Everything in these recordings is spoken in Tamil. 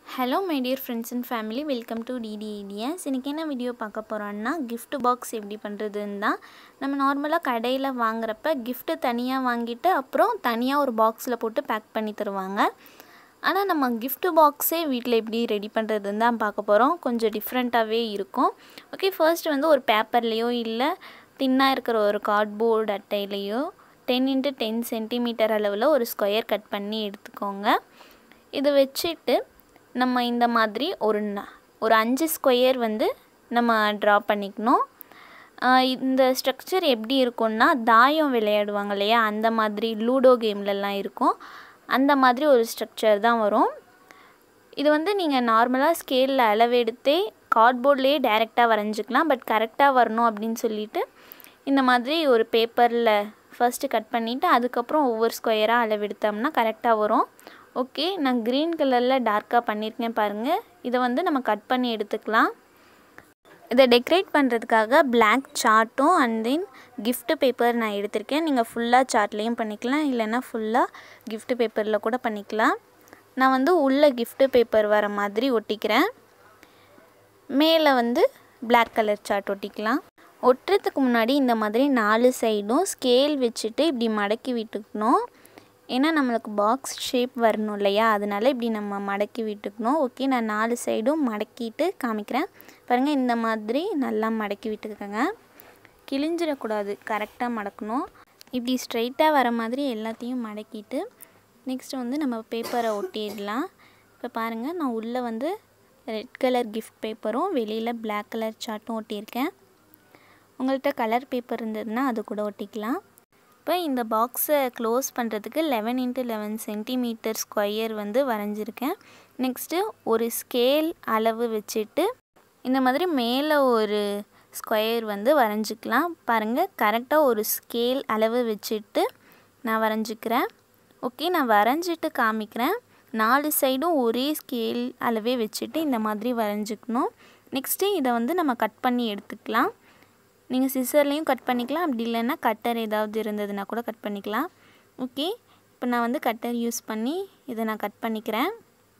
hello my dear friends and family welcome to டிடிஇடிஎஸ் இன்றைக்கி என்ன வீடியோ பார்க்க போகிறோன்னா gift பாக்ஸ் எப்படி பண்ணுறதுன்னு தான் நம்ம நார்மலாக கடையில் வாங்குறப்ப gift தனியாக வாங்கிட்டு அப்புறம் தனியாக ஒரு பாக்ஸில் போட்டு பேக் பண்ணி தருவாங்க ஆனால் நம்ம gift பாக்ஸே வீட்டில் எப்படி ரெடி பண்ணுறதுன்னு தான் பார்க்க போகிறோம் கொஞ்சம் டிஃப்ரெண்ட்டாகவே இருக்கும் ஓகே ஃபர்ஸ்ட் வந்து ஒரு பேப்பர்லேயோ இல்லை தின்னாக இருக்கிற ஒரு கார்ட்போர்டு அட்டையிலையோ டென் இன்ட்டு டென் சென்டிமீட்டர் அளவில் ஒரு ஸ்கொயர் கட் பண்ணி எடுத்துக்கோங்க இதை வச்சுட்டு நம்ம இந்த மாதிரி ஒரு ந- ஒரு அஞ்சு ஸ்கொயர் வந்து நம்ம ட்ரா பண்ணிக்கணும் ஆஹ் இந்த ஸ்ட்ரக்சர் எப்படி இருக்கும்னா தாயம் விளையாடுவாங்க இல்லையா அந்த மாதிரி லூடோ கேம்லலாம் இருக்கும் அந்த மாதிரி ஒரு ஸ்ட்ரக்சர் தான் வரும் இது வந்து நீங்கள் நார்மலாக ஸ்கேலில் அளவெடுத்தே கார்ட்போர்ட்லேயே டைரெக்டாக வரைஞ்சிக்கலாம் பட் கரெக்டாக வரணும் அப்படின்னு சொல்லிட்டு இந்த மாதிரி ஒரு பேப்பரில் ஃபர்ஸ்ட்டு கட் பண்ணிவிட்டு அதுக்கப்புறம் ஒவ்வொரு ஸ்கொயராக அளவெடுத்தோம்னா கரெக்டாக வரும் ஓகே நான் க்ரீன் கலரில் டார்க்காக பண்ணியிருக்கேன் பாருங்கள் இதை வந்து நம்ம கட் பண்ணி எடுத்துக்கலாம் இதை டெக்கரேட் பண்ணுறதுக்காக Black சார்ட்டும் அண்ட் தென் gift பேப்பர் நான் எடுத்திருக்கேன் நீங்கள் ஃபுல்லாக சார்ட்லேயும் பண்ணிக்கலாம் இல்லைன்னா ஃபுல்லாக gift பேப்பரில் கூட பண்ணிக்கலாம் நான் வந்து உள்ள gift பேப்பர் வர மாதிரி ஒட்டிக்கிறேன் மேலே வந்து Black கலர் சார்ட் ஒட்டிக்கலாம் ஒட்டுறதுக்கு முன்னாடி இந்த மாதிரி நாலு சைடும் ஸ்கேல் வச்சுட்டு இப்படி மடக்கி விட்டுக்கணும் ஏன்னா நம்மளுக்கு பாக்ஸ் ஷேப் வரணும் இல்லையா அதனால இப்படி நம்ம மடக்கி விட்டுக்கணும் ஓகே நான் நாலு சைடும் மடக்கிட்டு காமிக்கிறேன் பாருங்கள் இந்த மாதிரி நல்லா மடக்கி விட்டுக்கோங்க கிழிஞ்சிடக்கூடாது கரெக்டாக மடக்கணும் இப்படி ஸ்ட்ரைட்டாக வர மாதிரி எல்லாத்தையும் மடக்கிட்டு நெக்ஸ்ட் வந்து நம்ம பேப்பரை ஒட்டிடலாம் இப்போ பாருங்கள் நான் உள்ளே வந்து ரெட் கலர் gift பேப்பரும் வெளியில் Black கலர் சார்ட்டும் ஒட்டியிருக்கேன் உங்கள்கிட்ட கலர் பேப்பர் இருந்ததுன்னா அது கூட ஒட்டிக்கலாம் இப்போ இந்த பாக்ஸை க்ளோஸ் பண்ணுறதுக்கு eleven into eleven centimetre square வந்து வரைஞ்சிருக்கேன் நெக்ஸ்ட்டு ஒரு ஸ்கேல் அளவு வச்சுட்டு இந்த மாதிரி மேலே ஒரு ஸ்கொயர் வந்து வரைஞ்சிக்கலாம் பாருங்கள் கரெக்டாக ஒரு ஸ்கேல் அளவு வச்சுட்டு நான் வரைஞ்சிக்கிறேன் ஓகே நான் வரைஞ்சிட்டு காமிக்கிறேன் நாலு சைடும் ஒரே ஸ்கேல் அளவே வச்சுட்டு இந்த மாதிரி வரைஞ்சிக்கணும் நெக்ஸ்ட்டு இதை வந்து நம்ம கட் பண்ணி எடுத்துக்கலாம் நீங்கள் சிசர்லேயும் கட் பண்ணிக்கலாம் அப்படி இல்லைன்னா கட்டர் ஏதாவது இருந்ததுன்னா கூட கட் பண்ணிக்கலாம் ஓகே இப்போ நான் வந்து கட்டர் யூஸ் பண்ணி இதை நான் கட் பண்ணிக்கிறேன்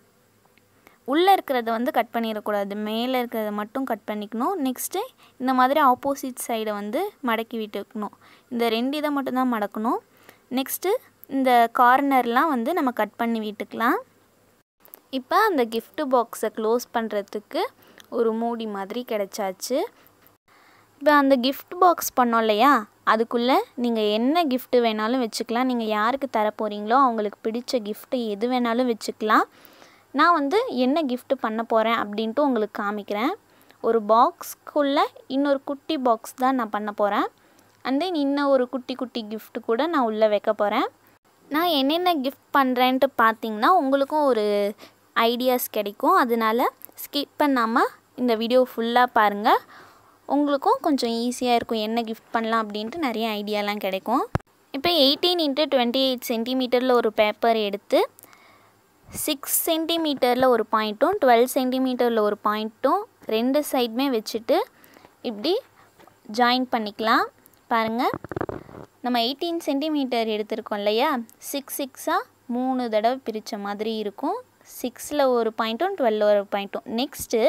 உள்ளே இருக்கிறத வந்து கட் பண்ணிடக்கூடாது மேலே இருக்கிறத மட்டும் கட் பண்ணிக்கணும் நெக்ஸ்ட்டு இந்த மாதிரி ஆப்போசிட் சைடை வந்து மடக்கி விட்டுக்கணும் இந்த ரெண்டு இதை மட்டும்தான் மடக்கணும் நெக்ஸ்ட்டு இந்த கார்னர்லாம் வந்து நம்ம கட் பண்ணி விட்டுக்கலாம் இப்போ அந்த gift பாக்ஸை க்ளோஸ் பண்ணுறதுக்கு ஒரு மூடி மாதிரி கிடச்சாச்சு இப்போ அந்த gift பாக்ஸ் பண்ணோம் இல்லையா அதுக்குள்ளே நீங்கள் என்ன gift வேணாலும் வச்சுக்கலாம் நீங்கள் யாருக்கு தர போகிறீங்களோ அவங்களுக்கு பிடிச்ச gift எது வேணாலும் வச்சுக்கலாம் நான் வந்து என்ன gift பண்ண போகிறேன் அப்படின்ட்டு உங்களுக்கு காமிக்கிறேன் ஒரு பாக்ஸ்க்குள்ளே இன்னொரு குட்டி பாக்ஸ் தான் நான் பண்ண போகிறேன் அண்ட் தென் இன்னும் ஒரு குட்டி குட்டி gift கூட நான் உள்ளே வைக்க போகிறேன் நான் என்னென்ன gift பண்ணுறேன்ட்டு பார்த்தீங்கன்னா உங்களுக்கும் ஒரு ஐடியாஸ் கிடைக்கும் அதனால ஸ்கிப் பண்ணாமல் இந்த வீடியோ ஃபுல்லாக பாருங்கள் உங்களுக்கும் கொஞ்சம் ஈஸியாக இருக்கும் என்ன கிஃப்ட் பண்ணலாம் அப்படின்ட்டு நிறைய ஐடியாலாம் கிடைக்கும் இப்போ எயிட்டீன் இன்ட்டு டுவெண்ட்டி எயிட் சென்டிமீட்டரில் ஒரு பேப்பர் எடுத்து சிக்ஸ் சென்டிமீட்டரில் ஒரு பாயிண்ட்டும் டுவெல் சென்டிமீட்டரில் ஒரு பாயிண்ட்டும் ரெண்டு சைடுமே வச்சுட்டு இப்படி ஜாயின் பண்ணிக்கலாம் பாருங்கள் நம்ம எயிட்டீன் சென்டிமீட்டர் எடுத்திருக்கோம் இல்லையா சிக்ஸ் சிக்ஸாக மூணு தடவை பிரித்த மாதிரி இருக்கும் சிக்ஸில் ஒரு பாயிண்ட்டும் டுவெல் ஒரு பாயிண்ட்டும் நெக்ஸ்ட்டு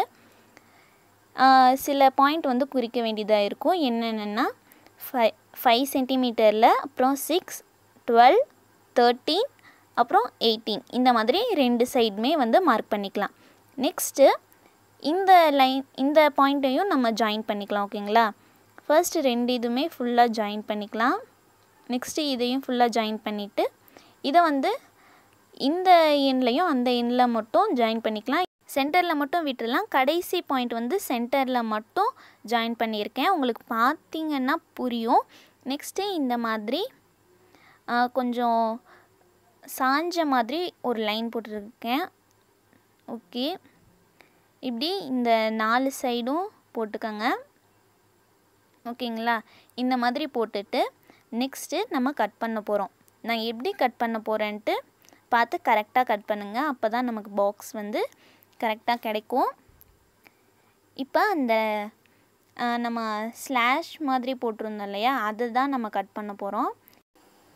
சில பாயிண்ட் வந்து குறிக்க வேண்டியதாக இருக்கும் என்னென்னா ஃபை ஃபைவ் சென்டிமீட்டரில் அப்புறம் சிக்ஸ் டுவெல் தேர்ட்டீன் அப்புறம் எயிட்டீன் இந்த மாதிரி ரெண்டு சைடுமே வந்து மார்க் பண்ணிக்கலாம் நெக்ஸ்ட்டு இந்த லைன் இந்த பாயிண்ட்டையும் நம்ம ஜாயின் பண்ணிக்கலாம் ஓகேங்களா ஃபர்ஸ்ட் ரெண்டு இதுவுமே ஃபுல்லாக ஜாயின் பண்ணிக்கலாம் நெக்ஸ்ட்டு இதையும் ஃபுல்லாக ஜாயின் பண்ணிவிட்டு இதை வந்து இந்த எண்ட்லையும் அந்த எண்ணில் மட்டும் ஜாயின் பண்ணிக்கலாம் சென்டரில் மட்டும் விட்டுறலாம் கடைசி பாயிண்ட் வந்து சென்டரில் மட்டும் ஜாயின் பண்ணியிருக்கேன் உங்களுக்கு பார்த்தீங்கன்னா புரியும் நெக்ஸ்ட்டு இந்த மாதிரி ஆ, கொஞ்சம் சாஞ்ச மாதிரி ஒரு லைன் போட்டிருக்கேன் ஓகே இப்படி இந்த நாலு சைடும் போட்டுக்கோங்க ஓகேங்களா இந்த மாதிரி போட்டுட்டு நெக்ஸ்ட்டு நம்ம கட் பண்ண போகிறோம் நான் எப்படி கட் பண்ண போகிறேன்ட்டு பார்த்து கரெக்டாக கட் பண்ணுங்கள் அப்போ தான் நமக்கு பாக்ஸ் வந்து கரெக்டாக கிடைக்கும் இப்போ அந்த ஆ, நம்ம ஸ்லாஷ் மாதிரி போட்டிருந்தோம் இல்லையா அதை தான் நம்ம கட் பண்ண போகிறோம்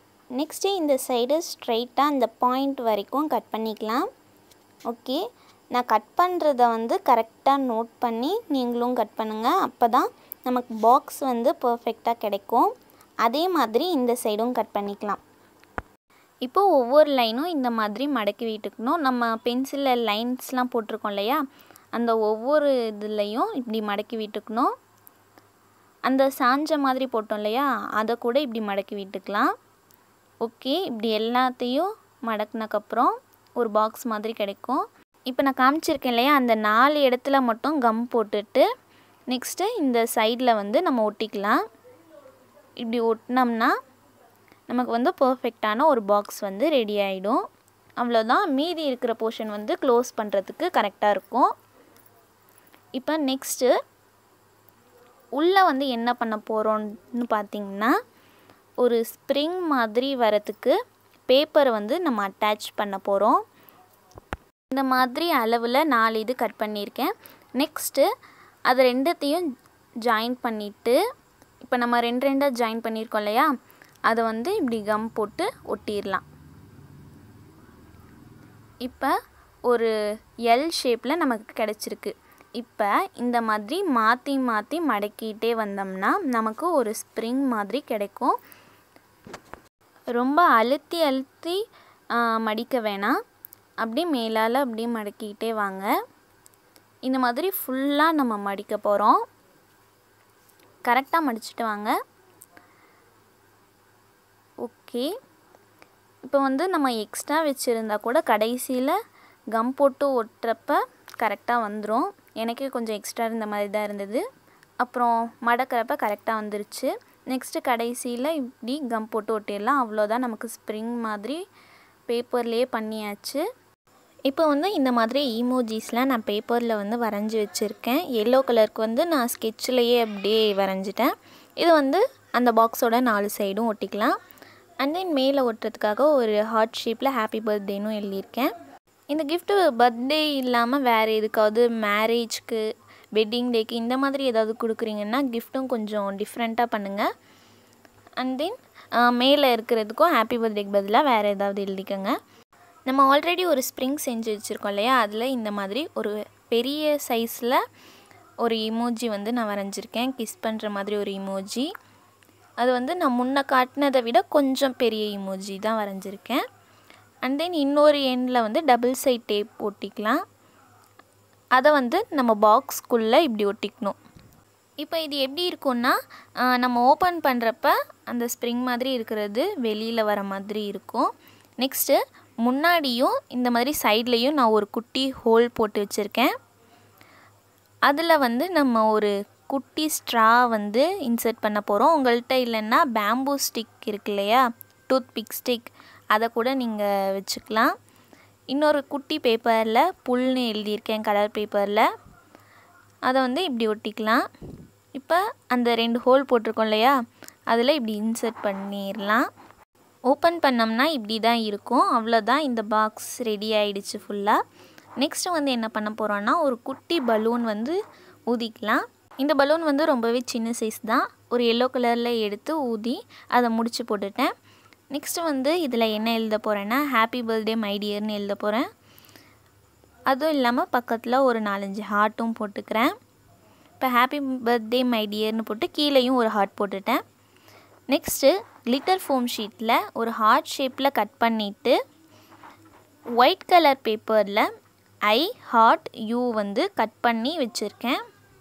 நெக்ஸ்ட்டு இந்த சைடு ஸ்ட்ரைட்டாக அந்த பாயிண்ட் வரைக்கும் கட் பண்ணிக்கலாம் ஓகே நான் கட் பண்ணுறத வந்து கரெக்டாக நோட் பண்ணி நீங்களும் கட் பண்ணுங்கள் அப்போ தான் நமக்கு பாக்ஸ் வந்து பர்ஃபெக்டாக கிடைக்கும் அதே மாதிரி இந்த சைடும் கட் பண்ணிக்கலாம் இப்போது ஒவ்வொரு லைனும் இந்த மாதிரி மடக்கி விட்டுக்கணும் நம்ம பென்சிலில் லைன்ஸ்லாம் போட்டிருக்கோம் இல்லையா அந்த ஒவ்வொரு இதுலேயும் இப்படி மடக்கி விட்டுக்கணும் அந்த சாஞ்ச மாதிரி போட்டோம் இல்லையா அதை கூட இப்படி மடக்கி விட்டுக்கலாம் ஓகே இப்படி எல்லாத்தையும் மடக்குனக்கப்புறம் ஒரு பாக்ஸ் மாதிரி கிடைக்கும் இப்போ நான் காமிச்சிருக்கேன் இல்லையா அந்த நாலு இடத்துல மட்டும் கம் போட்டுட்டு நெக்ஸ்ட்டு இந்த சைடில் வந்து நம்ம ஒட்டிக்கலாம் இப்படி ஒட்டினோம்னா நமக்கு வந்து பர்ஃபெக்டான ஒரு பாக்ஸ் வந்து ரெடி ஆகிடும் அவ்வளோதான் மீதி இருக்கிற போர்ஷன் வந்து க்ளோஸ் பண்ணுறதுக்கு கரெக்டாக இருக்கும் இப்போ நெக்ஸ்ட்டு உள்ளே வந்து என்ன பண்ண போகிறோம்னு பார்த்திங்கன்னா ஒரு ஸ்ப்ரிங் மாதிரி வரத்துக்கு பேப்பரை வந்து நம்ம அட்டாச் பண்ண போகிறோம் இந்த மாதிரி அளவில் நாலு இது கட் பண்ணியிருக்கேன் நெக்ஸ்ட்டு அது ரெண்டத்தையும் ஜாயின் பண்ணிவிட்டு இப்போ நம்ம ரெண்டு ரெண்டாக ஜாயின் பண்ணியிருக்கோம் இல்லையா அதை வந்து இப்படி கம் போட்டு ஒட்டிடலாம் இப்போ ஒரு எல் ஷேப்பில் நமக்கு கிடச்சிருக்கு இப்போ இந்த மாதிரி மாற்றி மாற்றி மடக்கிட்டே வந்தோம்னா நமக்கு ஒரு ஸ்ப்ரிங் மாதிரி கிடைக்கும் ரொம்ப அழுத்தி அழுத்தி மடிக்க வேணாம் அப்படியே மேலால் அப்படியே மடக்கிக்கிட்டே வாங்க இந்த மாதிரி ஃபுல்லாக நம்ம மடிக்க போகிறோம் கரெக்டாக மடிச்சுட்டு வாங்க ஓகே இப்போ வந்து நம்ம எக்ஸ்ட்ரா வச்சுருந்தா கூட கடைசியில் கம் போட்டு ஒட்டுறப்ப கரெக்டாக வந்துடும் எனக்கே கொஞ்சம் எக்ஸ்ட்ரா இருந்த மாதிரி தான் இருந்தது அப்புறம் மடக்கிறப்ப கரெக்டாக வந்துருச்சு நெக்ஸ்ட்டு கடைசியில் இப்படி கம் போட்டு ஒட்டிடலாம் அவ்வளோதான் நமக்கு ஸ்ப்ரிங் மாதிரி பேப்பர்லேயே பண்ணியாச்சு இப்போ வந்து இந்த மாதிரி ஈமோஜிஸ்லாம் நான் பேப்பரில் வந்து வரைஞ்சி வச்சுருக்கேன் எல்லோ கலருக்கு வந்து நான் ஸ்கெட்சிலேயே அப்படியே வரைஞ்சிட்டேன் இது வந்து அந்த பாக்ஸோட நாலு சைடும் ஒட்டிக்கலாம் அண்ட் தென் மேலே ஒட்டுறதுக்காக ஒரு ஹார்ட் ஷேப்பில் ஹாப்பி பர்த்டேனும் எழுதியிருக்கேன் இந்த கிஃப்ட்டு பர்த்டே இல்லாமல் வேறு எதுக்காவது மேரேஜ்க்கு வெட்டிங் டேக்கு இந்த மாதிரி ஏதாவது கொடுக்குறீங்கன்னா கிஃப்ட்டும் கொஞ்சம் டிஃப்ரெண்ட்டாக பண்ணுங்கள் அண்ட் தென் மேலே இருக்கிறதுக்கும் ஹாப்பி பர்த்டேக்கு பதிலாக வேறு ஏதாவது எழுதிக்கோங்க நம்ம ஆல்ரெடி ஒரு ஸ்ப்ரிங் செஞ்சு வச்சுருக்கோம் இல்லையா அதில் இந்த மாதிரி ஒரு பெரிய சைஸில் ஒரு இமோஜி வந்து நான் வரைஞ்சிருக்கேன் கிஸ் பண்ணுற மாதிரி ஒரு இமோஜி அது வந்து நான் முன்ன காட்டினதை விட கொஞ்சம் பெரிய இமோஜி தான் வரைஞ்சிருக்கேன் அண்ட் தென் இன்னொரு எண்டில் வந்து டபுள் சைட் டேப் ஒட்டிக்கலாம் அதை வந்து நம்ம பாக்ஸ்க்குள்ளே இப்படி ஒட்டிக்கணும் இப்போ இது எப்படி இருக்கும்னா நம்ம ஓப்பன் பண்ணுறப்ப அந்த ஸ்ப்ரிங் மாதிரி இருக்கிறது வெளியில் வர மாதிரி இருக்கும் நெக்ஸ்ட்டு முன்னாடியும் இந்த மாதிரி சைட்லேயும் நான் ஒரு குட்டி ஹோல் போட்டு வச்சுருக்கேன் அதில் வந்து நம்ம ஒரு குட்டி ஸ்ட்ரா வந்து இன்சர்ட் பண்ண போகிறோம் உங்கள்கிட்ட இல்லைன்னா பேம்பூ ஸ்டிக் இருக்கு இல்லையா டூத் பிக் ஸ்டிக் அதை கூட நீங்கள் வச்சுக்கலாம் இன்னொரு குட்டி பேப்பரில் புல்னு எழுதியிருக்கேன் கலர் பேப்பரில் அதை வந்து இப்படி ஒட்டிக்கலாம் இப்போ அந்த ரெண்டு ஹோல் போட்டிருக்கோம் இல்லையா அதில் இப்படி இன்சர்ட் பண்ணிடலாம் ஓப்பன் பண்ணோம்னா இப்படி தான் இருக்கும் அவ்வளோதான் இந்த பாக்ஸ் ரெடி ஆகிடுச்சு ஃபுல்லாக நெக்ஸ்ட்டு வந்து என்ன பண்ண போகிறோன்னா ஒரு குட்டி பலூன் வந்து ஊதிக்கலாம் இந்த பலூன் வந்து ரொம்பவே சின்ன சைஸ் தான் ஒரு எல்லோ கலரில் எடுத்து ஊதி அதை முடிச்சு போட்டுட்டேன் நெக்ஸ்ட்டு வந்து இதில் என்ன எழுத போகிறேன்னா ஹாப்பி பர்த்டே மை டியர்னு எழுத போகிறேன் அதுவும் இல்லாமல் பக்கத்தில் ஒரு நாலஞ்சு ஹார்ட்டும் போட்டுக்கிறேன் இப்போ ஹாப்பி பர்த்டே மை டியர்னு போட்டு கீழேயும் ஒரு ஹார்ட் போட்டுட்டேன் நெக்ஸ்ட்டு கிளிட்டர் ஃபோம் ஷீட்டில் ஒரு ஹார்ட் ஷேப்பில் கட் பண்ணிவிட்டு ஒயிட் கலர் பேப்பரில் ஐ ஹார்ட் யூ வந்து கட் பண்ணி வச்சுருக்கேன்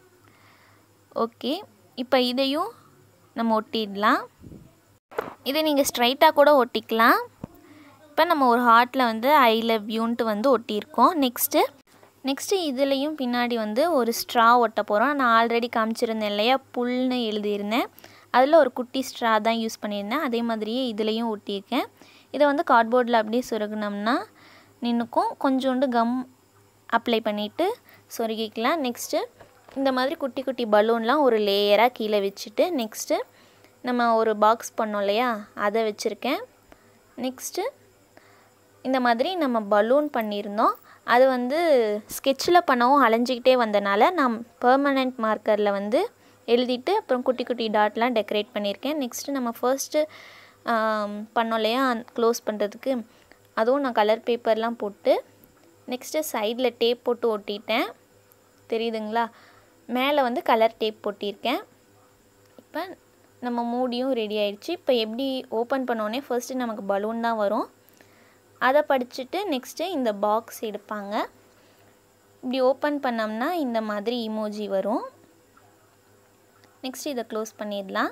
ஓகே இப்போ இதையும் நம்ம ஒட்டிடலாம் இதை நீங்கள் ஸ்ட்ரைட்டாக கூட ஒட்டிக்கலாம் இப்போ நம்ம ஒரு ஹார்ட்டில் வந்து ஐ லவ் யூன்ட்டு வந்து ஒட்டியிருக்கோம் நெக்ஸ்ட்டு நெக்ஸ்ட்டு இதுலேயும் பின்னாடி வந்து ஒரு ஸ்ட்ரா ஒட்ட போகிறோம் நான் ஆல்ரெடி காமிச்சிருந்தேன் இல்லையா புல்னு எழுதியிருந்தேன் அதில் ஒரு குட்டி ஸ்ட்ரா தான் யூஸ் பண்ணியிருந்தேன் அதே மாதிரியே இதுலேயும் ஒட்டியிருக்கேன் இதை வந்து கார்ட்போர்டில் அப்படியே சொருகினோம்னா நின்றுக்கும் கொஞ்சோண்டு கம் அப்ளை பண்ணிவிட்டு சொருகிக்கலாம் நெக்ஸ்ட்டு இந்த மாதிரி குட்டி குட்டி பலூன்லாம் ஒரு லேயராக கீழே வச்சுட்டு நெக்ஸ்ட்டு நம்ம ஒரு பாக்ஸ் பண்ணோம் இல்லையா அதை வச்சுருக்கேன் நெக்ஸ்ட்டு இந்த மாதிரி நம்ம பலூன் பண்ணியிருந்தோம் அது வந்து ஸ்கெட்சில் பண்ணவும் அலைஞ்சிக்கிட்டே வந்தனால நான் பெர்மனண்ட் மார்க்கரில் வந்து எழுதிட்டு அப்புறம் குட்டி குட்டி டாட்லாம் டெக்கரேட் பண்ணியிருக்கேன் நெக்ஸ்ட்டு நம்ம ஃபர்ஸ்ட்டு பண்ணோம் இல்லையா க்ளோஸ் பண்ணுறதுக்கு அதுவும் நான் கலர் பேப்பர்லாம் போட்டு நெக்ஸ்ட்டு சைடில் டேப் போட்டு ஒட்டிட்டேன் தெரியுதுங்களா மேலே வந்து கலர் டேப் போட்டிருக்கேன் இப்போ நம்ம மூடியும் ரெடி ஆயிடுச்சு இப்போ எப்படி ஓப்பன் பண்ணோடனே ஃபர்ஸ்ட்டு நமக்கு பலூன் தான் வரும் அதை படிச்சுட்டு நெக்ஸ்ட்டு இந்த பாக்ஸ் எடுப்பாங்க இப்படி ஓப்பன் பண்ணோம்னா இந்த மாதிரி இமோஜி வரும் நெக்ஸ்ட் இதை க்ளோஸ் பண்ணிடலாம்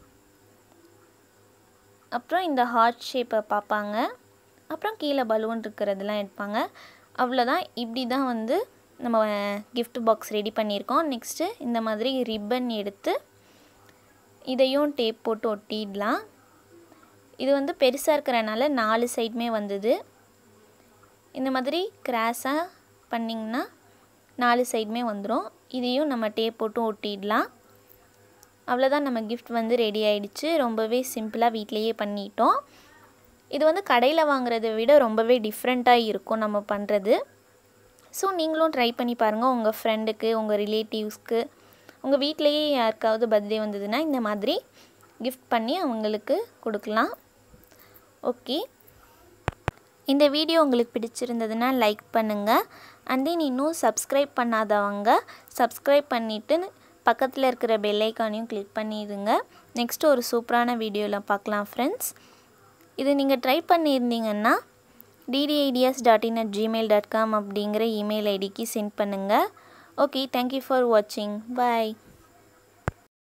அப்புறம் இந்த ஹார்ட் ஷேப்பை பார்ப்பாங்க அப்புறம் கீழே பலூன் இருக்கிறதெல்லாம் எடுப்பாங்க அவ்வளோதான் இப்படி தான் வந்து நம்ம கிஃப்ட் பாக்ஸ் ரெடி பண்ணியிருக்கோம் நெக்ஸ்ட்டு இந்த மாதிரி ரிப்பன் எடுத்து இதையும் டேப் போட்டு ஒட்டிடலாம் இது வந்து பெருசாக இருக்கிறனால நாலு சைடுமே வந்தது இந்த மாதிரி கிராஸாக பண்ணிங்கன்னா நாலு சைடுமே வந்துடும் இதையும் நம்ம டேப் போட்டு ஒட்டிடலாம் அவ்வளோதான் நம்ம கிஃப்ட் வந்து ரெடி ஆயிடுச்சு ரொம்பவே சிம்பிளாக வீட்லேயே பண்ணிட்டோம் இது வந்து கடையில் வாங்குறதை விட ரொம்பவே டிஃப்ரெண்ட்டாக இருக்கும் நம்ம பண்ணுறது ஸோ நீங்களும் ட்ரை பண்ணி பாருங்கள் உங்கள் ஃப்ரெண்டுக்கு உங்கள் ரிலேட்டிவ்ஸ்க்கு உங்கள் வீட்லேயே யாருக்காவது பர்த்டே வந்ததுன்னா இந்த மாதிரி கிஃப்ட் பண்ணி அவங்களுக்கு கொடுக்கலாம் ஓகே இந்த வீடியோ உங்களுக்கு பிடிச்சிருந்ததுன்னா லைக் பண்ணுங்கள் அண்ட் தென் இன்னும் சப்ஸ்கிரைப் பண்ணாதவங்க சப்ஸ்கிரைப் பண்ணிவிட்டு பக்கத்தில் இருக்கிற பெல் ஐக்கானையும் கிளிக் பண்ணிடுங்க நெக்ஸ்ட் ஒரு சூப்பரான வீடியோவில் பார்க்கலாம் ஃப்ரெண்ட்ஸ் இது நீங்கள் ட்ரை பண்ணியிருந்தீங்கன்னா DD ideas dot in at gmail dot com அப்படிங்கிற இமெயில் ஐடிக்கு சென்ட் பண்ணுங்கள் ஓகே தேங்க்யூ ஃபார் வாட்சிங் பாய்